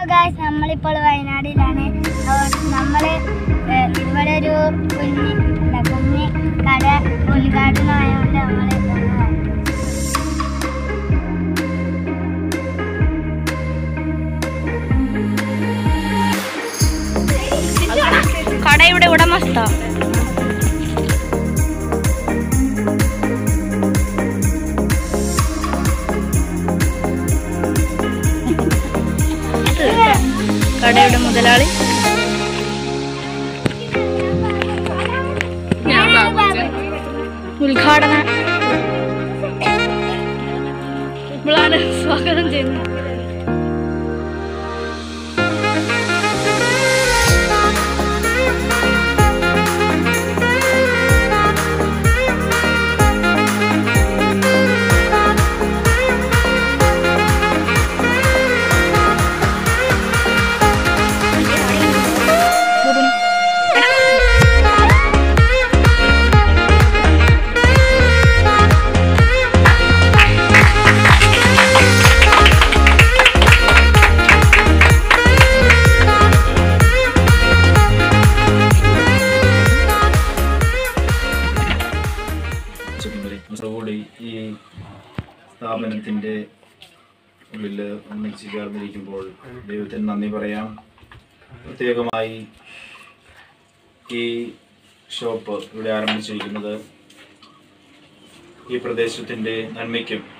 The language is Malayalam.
ഗായ്സ് നമ്മളിപ്പോൾ വയനാടിലാണ് നമ്മൾ ഇവിടെ ഒരു കുഞ്ഞി അല്ല, കുഞ്ഞി കട ഉദ്ഘാടനമായതുകൊണ്ട് നമ്മൾ കടയുടെ ഉടമസ്ഥ കടയുടെ മുതലാളി ഉദ്ഘാടന ഇപ്പോഴാണ് സ്വാഗതം ചെയ്യുന്നത് കൂടി ഈ സ്ഥാപനത്തിൻ്റെ ഉള്ളിൽ ഒന്നിച്ച് ചേർന്നിരിക്കുമ്പോൾ ദൈവത്തിന് നന്ദി പറയാം പ്രത്യേകമായി ഈ ഷോപ്പ് ഇവിടെ ആരംഭിച്ചിരിക്കുന്നത് ഈ പ്രദേശത്തിൻ്റെ നന്മയ്ക്കും